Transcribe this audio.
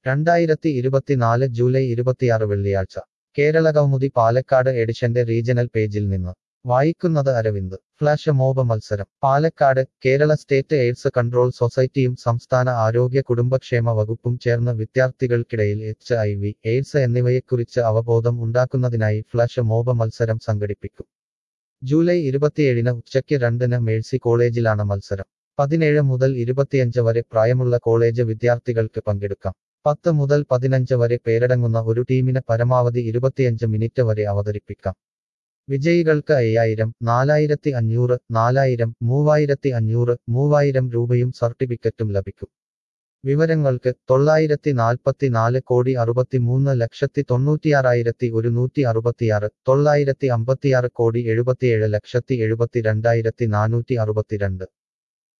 രണ്ടായിരത്തി ഇരുപത്തിനാല് ജൂലൈ ഇരുപത്തിയാറ് വെള്ളിയാഴ്ച കേരള കൗമുദി പാലക്കാട് എഡിഷന്റെ റീജണൽ പേജിൽ നിന്ന് വായിക്കുന്നത് അരവിന്ദ് ഫ്ലാഷ് മോബ് മത്സരം Palakkad Kerala state AIDS control സൊസൈറ്റിയും സംസ്ഥാന ആരോഗ്യ കുടുംബക്ഷേമ വകുപ്പും ചേർന്ന് വിദ്യാർത്ഥികൾക്കിടയിൽ എച്ച് ഐ വി എയ്ഡ്സ് എന്നിവയെക്കുറിച്ച് അവബോധം ഉണ്ടാക്കുന്നതിനായി ഫ്ലാഷ് മോബ് മത്സരം സംഘടിപ്പിക്കും ജൂലൈ ഇരുപത്തിയേഴിന് ഉച്ചയ്ക്ക് രണ്ടിന് മേഴ്സി കോളേജിലാണ് മത്സരം പതിനേഴ് മുതൽ ഇരുപത്തിയഞ്ച് വരെ പ്രായമുള്ള കോളേജ് വിദ്യാർത്ഥികൾക്ക് പങ്കെടുക്കാം പത്ത് മുതൽ പതിനഞ്ച് വരെ പേരടങ്ങുന്ന ഒരു ടീമിന് പരമാവധി ഇരുപത്തിയഞ്ച് മിനിറ്റ് വരെ അവതരിപ്പിക്കാം വിജയികൾക്ക് അയ്യായിരം നാലായിരത്തി അഞ്ഞൂറ് നാലായിരം മൂവായിരത്തി അഞ്ഞൂറ് മൂവായിരം രൂപയും സർട്ടിഫിക്കറ്റും ലഭിക്കും വിവരങ്ങൾക്ക് തൊള്ളായിരത്തി നാൽപ്പത്തി നാല് കോടി അറുപത്തിമൂന്ന് ലക്ഷത്തി തൊണ്ണൂറ്റിയാറായിരത്തി ഒരുന്നൂറ്റി അറുപത്തിയാറ് തൊള്ളായിരത്തി അമ്പത്തിയാറ് കോടി എഴുപത്തിയേഴ് ലക്ഷത്തി എഴുപത്തിരണ്ടായിരത്തി നാനൂറ്റി അറുപത്തിരണ്ട്